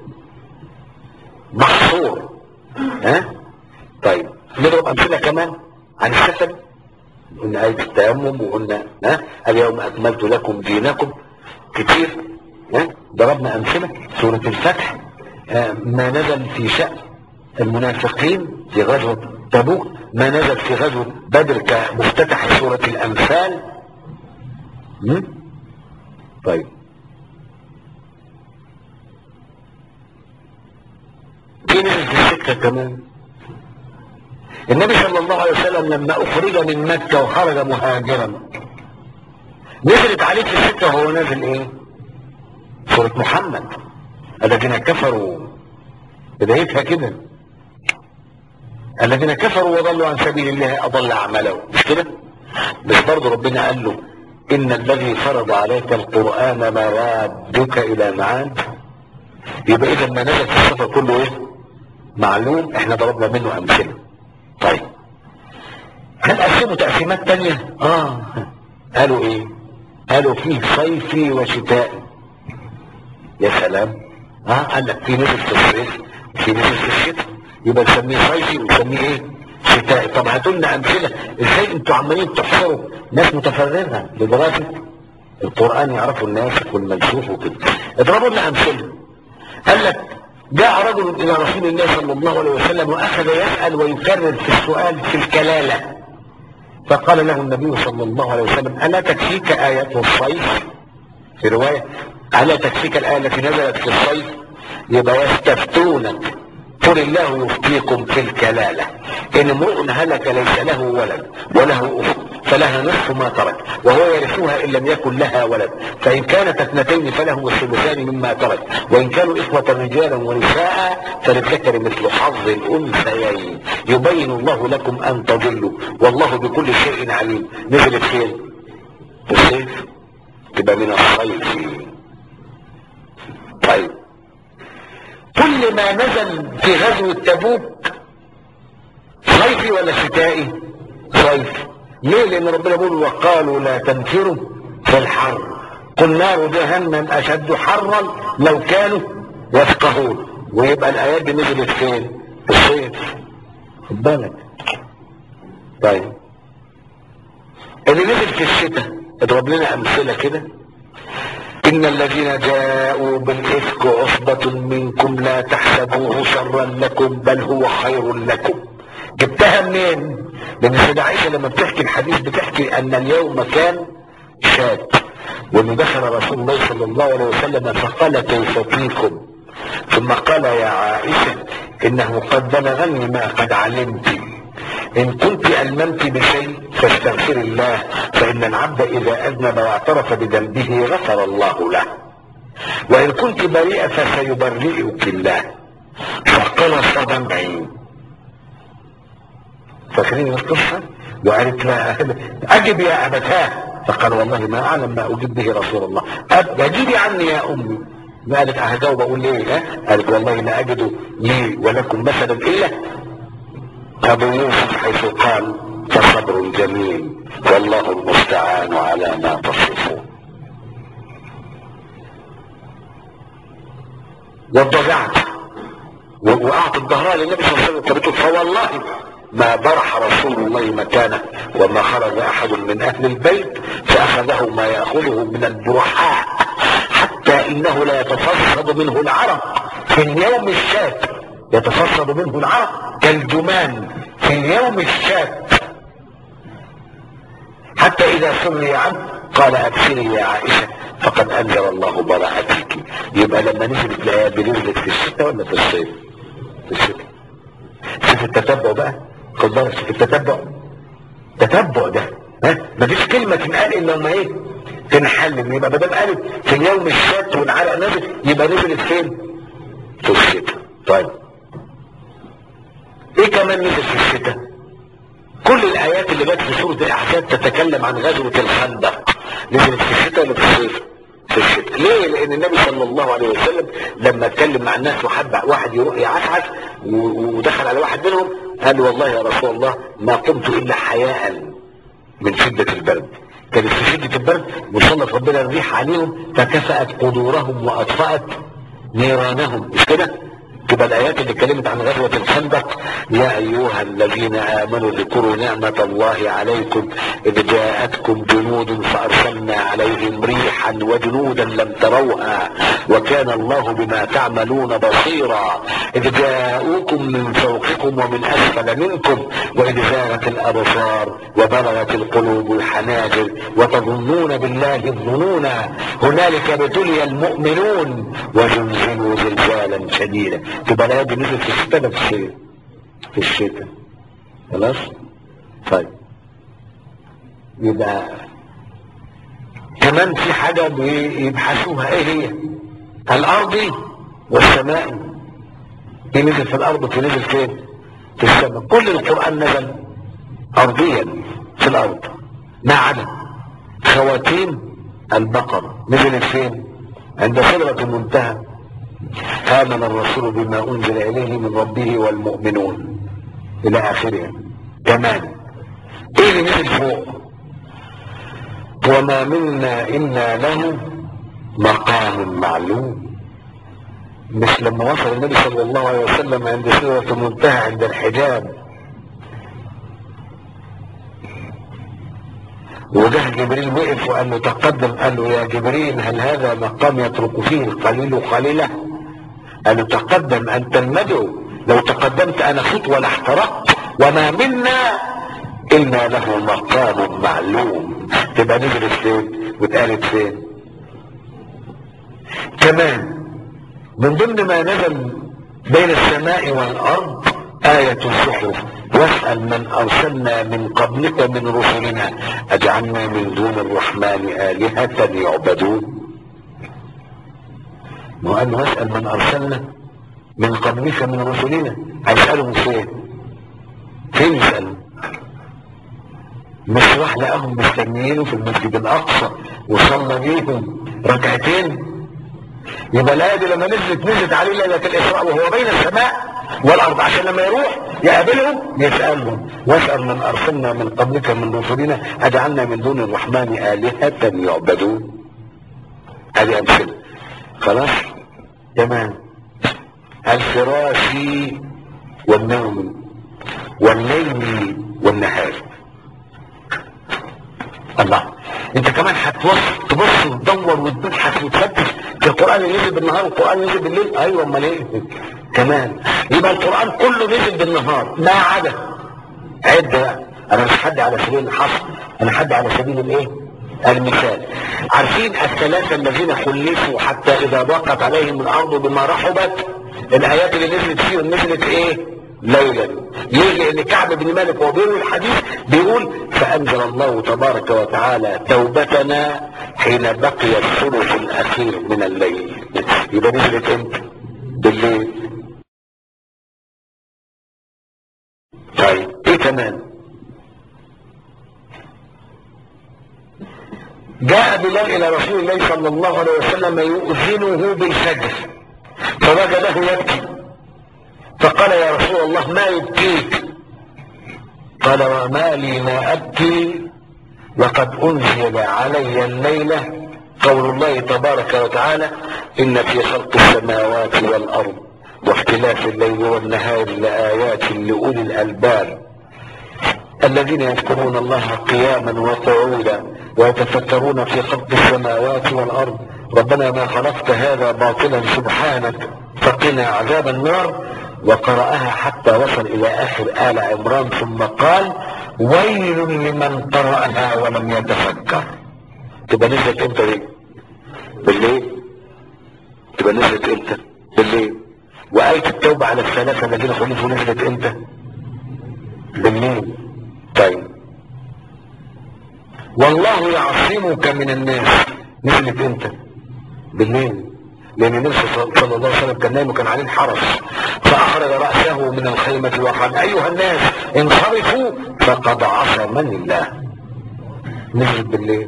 محصور ها؟ طيب نضرب امثله كمان عن السفر قلنا آية التيمم وقلنا ها اليوم أكملت لكم دينكم كتير ها ضربنا أمثلة سورة الفتح آه، ما نزل في شأن المنافقين في غزوة تبوك ما نزل في غزوة بدر كمفتتح سورة الأنفال م? طيب في نزل في السكة كمان النبي صلى الله عليه وسلم لما أخرج من مكة وخرج مهاجرا نزلت عليه في السكة وهو نازل إيه؟ سورة محمد الذين كفروا بدايتها كده الذين كفروا وضلوا عن سبيل الله أضل أعمالهم مش كده؟ بس برضه ربنا قال له إن الذي فرض عليك القرآن مرادك إلى معاد يبقى إذا ما نزل في السفر كله إيه؟ معلوم إحنا ضربنا منه أمثلة طيب هل قسموا تقسيمات تانية؟ آه قالوا إيه؟ قالوا فيه صيفي وشتائي يا سلام ها قال لك في نزل في الصيف في نزل في الشتاء يبقى نسميه صيفي ونسميه ايه شتائي طب هاتوا لنا امثله ازاي انتوا عمالين تحصروا ناس متفرغه لدراسه القران يعرفوا الناسخ والمنسوخ وكده اضربوا لنا امثله قال لك جاء رجل الى رسول الله صلى الله عليه وسلم واخذ يسال ويكرر في السؤال في الكلاله فقال له النبي صلى الله عليه وسلم ألا تكفيك آيات الصيف في رواية ألا تكفيك الآية التي نزلت في الصيف يبقى يستفتونك قل الله يفتيكم في الكلالة إن امرؤ هلك ليس له ولد وله أخت فلها نصف ما ترك وهو يرثها إن لم يكن لها ولد فإن كانت اثنتين فله الثلثان مما ترك وإن كانوا إخوة رجالا ونساء فللذكر مثل حظ الأنثيين يبين الله لكم أن تضلوا والله بكل شيء عليم نزلت فين؟ في الصيف تبقى من الصيف طيب كل ما نزل في غزوة تبوك صيفي ولا شتائي صيف ليه لان ربنا بيقول وقالوا لا تنفروا في الحر قل نار جهنم اشد حرا لو كانوا يفقهون ويبقى الايات دي نزلت فين في الصيف خد بالك طيب اللي نزل في الشتاء اضرب لنا امثله كده إن الذين جاءوا بالإفك عصبة منكم لا تحسبوه شرا لكم بل هو خير لكم جبتها منين؟ لأن سيدة عائشة لما بتحكي الحديث بتحكي أن اليوم كان شاد وأنه دخل رسول الله صلى الله عليه وسلم فقال كيف فيكم ثم قال يا عائشة إنه قد بلغني ما قد علمت إن كنت ألممت بشيء فاستغفر الله فإن العبد إذا أذنب واعترف بذنبه غفر الله له وإن كنت بريئة فسيبرئك الله فقلص دمعي فاكرين القصة وقالت لا أجب يا أبتاه فقال والله ما أعلم ما أجيب به رسول الله أب- أجيبي عني يا أمي قالت أهجاوب أقول ليه ها؟ قالت والله لا أجد لي ولكم مثلا إلا أبو يوسف حيث قال فصبر جميل والله المستعان على ما تصفون وضجعت وقعت الظهراء للنبي صلى الله عليه وسلم بتقول فوالله ما برح رسول الله مكانه وما خرج احد من اهل البيت فاخذه ما ياخذه من البرحاء حتى انه لا يتفصد منه العرق في اليوم الشات يتفصد منه العرق كالجمان في اليوم الشات حتى إذا سري عنه قال أبشري يا عائشة فقد أنزل الله براءتك يبقى لما نزلت الآيات دي نزلت في الشتاء ولا في الصيف؟ في الشتاء شوف التتبع بقى خد بالك شوف التتبع تتبع ده ها مفيش كلمة تنقال إلا لما إيه؟ تنحل يبقى ما دام قالت في اليوم الشات والعرق نزل يبقى نزلت فين؟ في الشتاء طيب ايه كمان نزل في الشتاء كل الايات اللي جت في سوره الاحزاب تتكلم عن غزوه الخندق نزلت في الشتاء ولا في الصيف في الشتاء ليه لان النبي صلى الله عليه وسلم لما اتكلم مع الناس وحب واحد يروح يعسعس و- ودخل على واحد منهم قال له والله يا رسول الله ما قمت الا حياء من شدة البرد كانت في شدة البرد وسلط ربنا الريح عليهم فكفأت قدورهم وأطفأت نيرانهم مش كده؟ تبقى الآيات اللي اتكلمت عن غزوة الخندق يا أيها الذين آمنوا اذكروا نعمة الله عليكم إذ جاءتكم جنود فأرسلنا عليهم ريحا وجنودا لم تروها وكان الله بما تعملون بصيرا إذ جاءوكم من فوقكم ومن أسفل منكم وإذ زاغت الأبصار وبلغت القلوب الحناجر وتظنون بالله الظنون هنالك ابتلي المؤمنون وزلزلوا زلزالا شديدا تبقى الآيات دي نزلت في الشتاء ولا في الصيف؟ في الشتاء خلاص؟ طيب يبقى كمان في حاجة بيبحثوها ايه هي؟ الأرض والسماء دي نزل في الأرض في نزل فين؟ في السماء كل القرآن نزل أرضيا في الأرض ما عدا خواتيم البقرة نزلت فين؟ عند سدرة المنتهى آمن الرسول بما أنزل إليه من ربه والمؤمنون إلى آخرها كمان إيه اللي نزل فوق وما منا إلا له مقام معلوم مش لما وصل النبي صلى الله عليه وسلم عند سدرة المنتهى عند الحجاب وجه جبريل وقف وقال له تقدم قال له يا جبريل هل هذا مقام يترك فيه القليل قليلا قال له تقدم انت المدعو لو تقدمت انا خطوه لاحترقت وما منا إن له مقام معلوم تبقى نزلت فين واتقالت فين كمان من ضمن ما نزل بين السماء والأرض آية الزخرف واسأل من أرسلنا من قبلك من رسلنا أجعلنا من دون الرحمن آلهة يعبدون وقال واسأل من أرسلنا من قبلك من رسلنا هيسألهم فين فين يسألوا مش راح لقاهم مستنيينه في المسجد الأقصى وصلى بيهم ركعتين يبقى الآية دي لما نزلت نزلت عليه ليلة الإسراء وهو بين السماء والأرض عشان لما يروح يقابلهم يسألهم واسأل من أرسلنا من قبلك من رسلنا أجعلنا من دون الرحمن آلهة يعبدون هذه أمثلة خلاص تمام الفراش والنوم والليل والنهار الله انت كمان هتبص تبص وتدور وتبحث وتفتش في القران اللي نزل بالنهار والقران اللي نزل بالليل ايوه امال ايه كمان يبقى القران كله نزل بالنهار ما عدا عد بقى انا مش حد على سبيل الحصر انا حد على سبيل الايه المثال عارفين الثلاثه الذين خلفوا حتى اذا ضاقت عليهم الارض بما رحبت الايات اللي نزلت فيهم نزلت ايه ليلا يجي ان كعب بن مالك وهو بيروي الحديث بيقول فانزل الله تبارك وتعالى توبتنا حين بقي الثلث الاخير من الليل يبقى نزلت امتى بالليل طيب ايه كمان جاء بلال الى رسول الله صلى الله عليه وسلم يؤذنه بالفجر فوجده يبكي فقال يا رسول الله ما يبكيك قال وما لي ما ابكي لقد انزل علي الليله قول الله تبارك وتعالى ان في خلق السماوات والارض واختلاف الليل والنهار لايات لاولي الالباب الذين يذكرون الله قياما وقعودا ويتفكرون في خلق السماوات والارض ربنا ما خلقت هذا باطلا سبحانك فقنا عذاب النار وقرأها حتى وصل إلى آخر آل عمران ثم قال ويل لمن قرأها ولم يتفكر تبقى نزلت امتى دي؟ بالليل تبقى نزلت امتى؟ بالليل وآية التوبة على الثلاثة الذين خلفوا نزلت امتى؟ بالليل طيب والله يعصمك من الناس نزلت امتى؟ بالليل لان النبي صلى الله عليه وسلم كان نايم وكان عليه الحرس فاخرج راسه من الخيمه وقال ايها الناس انصرفوا فقد عصمني الله نزلت بالليل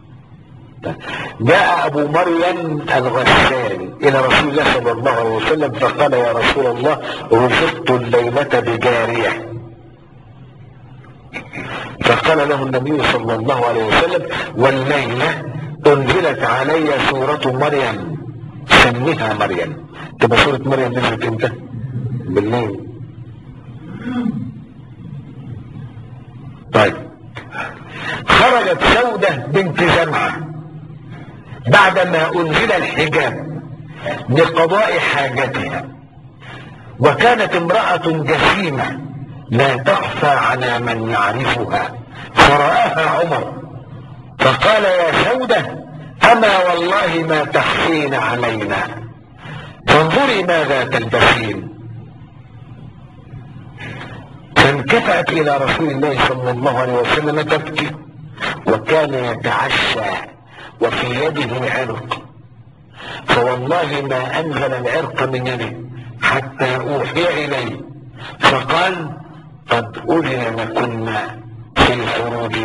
جاء ابو مريم الغساني الى رسول الله صلى الله عليه وسلم فقال يا رسول الله رزقت الليله بجاريه فقال له النبي صلى الله عليه وسلم والليله انزلت علي سوره مريم سميها مريم تبقى سورة مريم نزلت امتى؟ بالليل طيب خرجت سودة بنت زمعة بعدما أنزل الحجاب لقضاء حاجتها وكانت امرأة جسيمة لا تخفى على من يعرفها فرآها عمر فقال يا سودة أما والله ما تخفين علينا فانظري ماذا تلبسين فانكفأت إلى رسول الله صلى الله عليه وسلم تبكي وكان يتعشى وفي يده عرق فوالله ما أنزل العرق من يده حتى أوحي إليه فقال قد أذن لكن في الخروج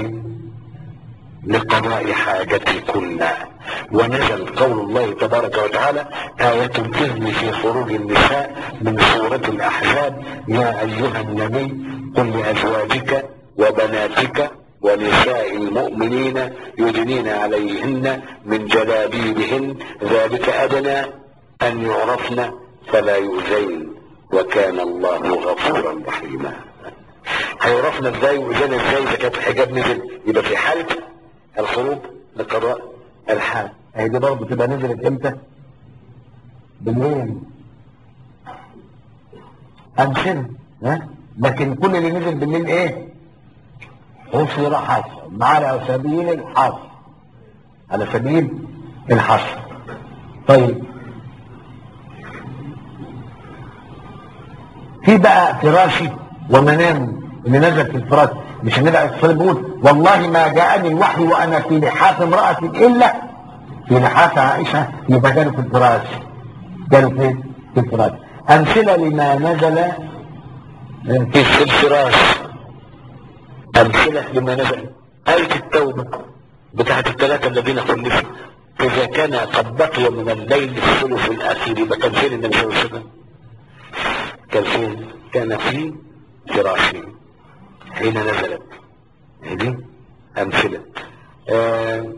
لقضاء حاجتكن ونزل قول الله تبارك وتعالى آية الإذن في خروج النساء من سورة الأحزاب يا أيها النبي قل لأزواجك وبناتك ونساء المؤمنين يدنين عليهن من جلابيبهن ذلك أدنى أن يعرفن فلا يؤذين وكان الله غفورا رحيما هيعرفنا ازاي وإذن ازاي اذا كانت الحجاب نزل يبقى في حالة الخروج لقضاء الحال هي دي برضه تبقى نزلت امتى؟ بالليل امثله ها لكن كل اللي نزل بالليل ايه؟ حصر حصر على سبيل الحصر على سبيل الحصر طيب في بقى فراشي ومنام اللي نزل في الفراش مش النبي عليه الصلاه والسلام بيقول والله ما جاءني الوحي وانا في لحاف امراه الا في لحاف عائشه يبقى كانوا في الفراش كانوا فين؟ في الفراش امثله لما نزل في الفراش أمثلة لما نزل آية التوبة بتاعت الثلاثة الذين خلفوا إذا كان قد بقي من الليل الثلث الأخير يبقى كان فين النبي صلى الله عليه وسلم؟ كان فين؟ كان في فراشه حين نزلت هذه أمثلة آه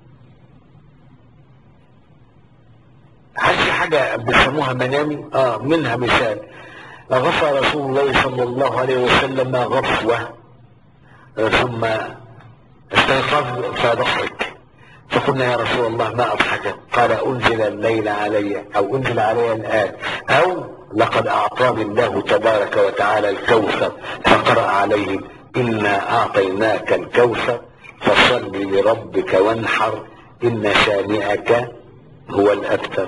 هل في حاجة بيسموها منامي؟ اه منها مثال غفى رسول الله صلى الله عليه وسلم غفوة آه، ثم استيقظ فضحك فقلنا يا رسول الله ما أضحكك قال أنزل الليل علي أو أنزل علي الآن أو لقد أعطاني الله تبارك وتعالى الكوثر فقرأ عليه إنا أعطيناك الكوثر فصل لربك وانحر إن شانئك هو الأبتر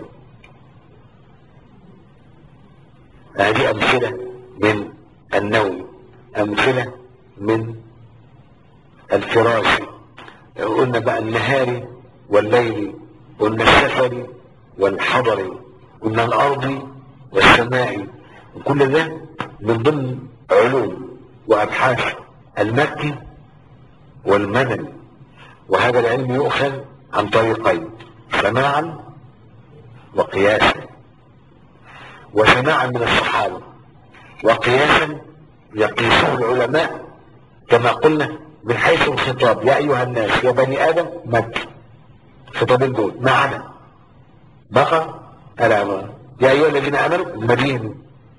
هذه أمثلة من النوم أمثلة من الفراش قلنا بقى النهار والليل قلنا السفر والحضر قلنا الأرض والسماء وكل ده من ضمن علوم وأبحاث المكي والمدني وهذا العلم يؤخذ عن طريقين سماعا وقياسا وسماعا من الصحابة وقياسا يقيسه العلماء كما قلنا من حيث الخطاب يا أيها الناس يا بني آدم مكي خطابين دول ما عدا بقى العمران يا أيها الذين آمنوا مدين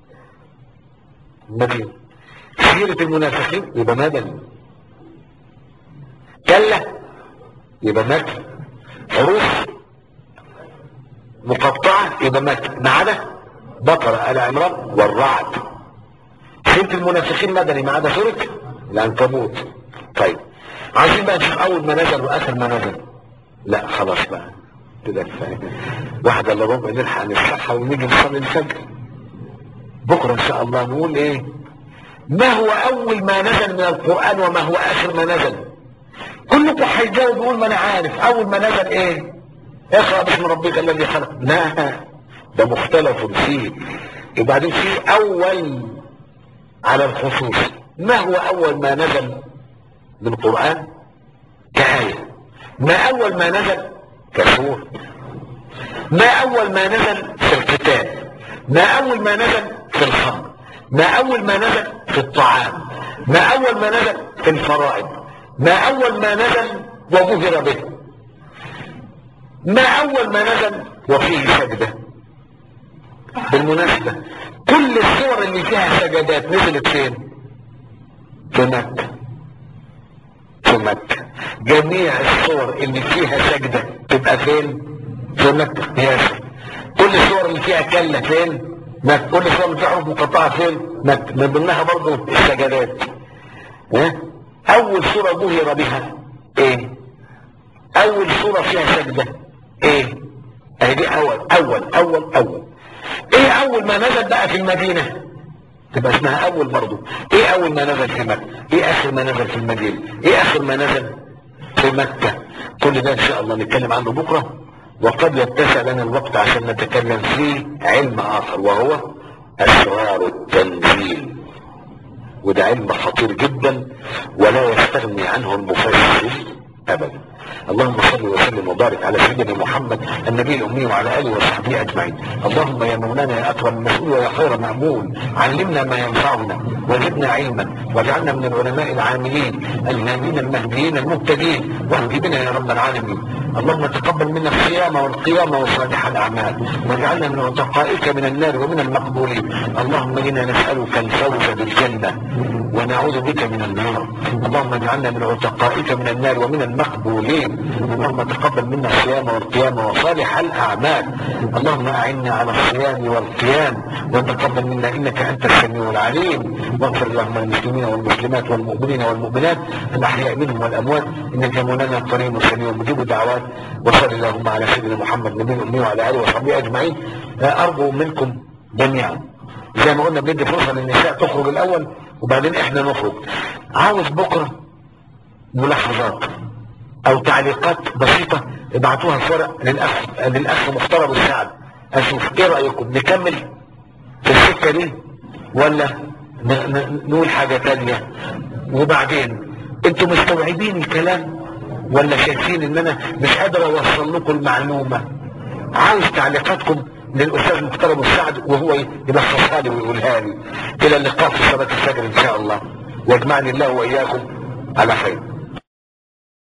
مدين سيرة المنافقين يبقى مدني كلا يبقى مكي حروف مقطعة يبقى مكي ما عدا بقرة آل عمران والرعد سيرة المنافقين مدني ما عدا سورة العنكبوت طيب عايزين بقى نشوف أول ما نزل وآخر ما نزل لا خلاص بقى كده كفاية واحدة الا ربع نلحق نصحى ونيجي نصلي الفجر بكرة إن شاء الله نقول إيه ما هو أول ما نزل من القرآن وما هو آخر ما نزل كلكم هيجاوب يقول ما أنا عارف أول ما نزل إيه اقرأ باسم ربك الذي خلق لا ده مختلف فيه وبعدين في أول على الخصوص ما هو أول ما نزل من القرآن كآية ما أول ما نزل كسور ما أول ما نزل في القتال ما أول ما نزل في الخمر ما أول ما نزل في الطعام ما أول ما نزل في الفرائض ما أول ما نزل وظهر به ما أول ما نزل وفيه سجدة بالمناسبة كل الصور اللي فيها سجدات نزلت فين في مكة في مكة جميع الصور اللي فيها سجدة تبقى فين في مكة ياسر كل الصور اللي فيها كلة فين مكة كل الصور اللي فيها حروف مقطعة فين مكة من ضمنها برضه السجدات ها أول صورة ظهر بها إيه أول صورة فيها سجدة إيه أهي دي أول أول أول أول إيه أول ما نزل بقى في المدينة تبقى اسمها أول برضه إيه أول ما نزل في مكة إيه آخر ما نزل في المدينة إيه آخر ما نزل في مكة كل ده إن شاء الله نتكلم عنه بكرة وقد يتسع لنا الوقت عشان نتكلم في علم آخر وهو أسرار التنزيل وده علم خطير جدا ولا يستغني عنه المفسر ابدا اللهم صل وسلم وبارك على سيدنا محمد النبي الامي وعلى اله وصحبه اجمعين اللهم يا مولانا يا اكرم المسؤول ويا خير مامول علمنا ما ينفعنا وزدنا علما واجعلنا من العلماء العاملين الهادين المهديين المهتدين واهد بنا يا رب العالمين اللهم تقبل منا الصيام والقيام وصالح الاعمال واجعلنا من عتقائك من النار ومن المقبولين اللهم انا نسالك الفوز بالجنه ونعوذ بك من النار اللهم اجعلنا من عتقائك من النار ومن المقبولين العظيم اللهم تقبل منا الصيام والقيام وصالح الاعمال اللهم اعنا على الصيام والقيام وتقبل منا انك انت السميع العليم واغفر اللهم للمسلمين والمسلمات والمؤمنين والمؤمنات الاحياء منهم والاموات انك مولانا الكريم السميع مجيب الدعوات وصل اللهم على سيدنا محمد نبي الامي وعلى اله وصحبه اجمعين ارجو منكم جميعا زي ما قلنا بندي فرصه للنساء تخرج الاول وبعدين احنا نخرج عاوز بكره ملاحظات او تعليقات بسيطه ابعتوها في ورق للاخ للاخ مختار ابو السعد اشوف ايه رايكم نكمل في السكه دي ولا ن- ن- نقول حاجه تانية وبعدين انتوا مستوعبين الكلام ولا شايفين ان انا مش قادر اوصل لكم المعلومه عاوز تعليقاتكم للاستاذ مختار ابو السعد وهو يلخصها لي ويقولها لي الى اللقاء في صلاه الفجر ان شاء الله واجمعني الله واياكم على خير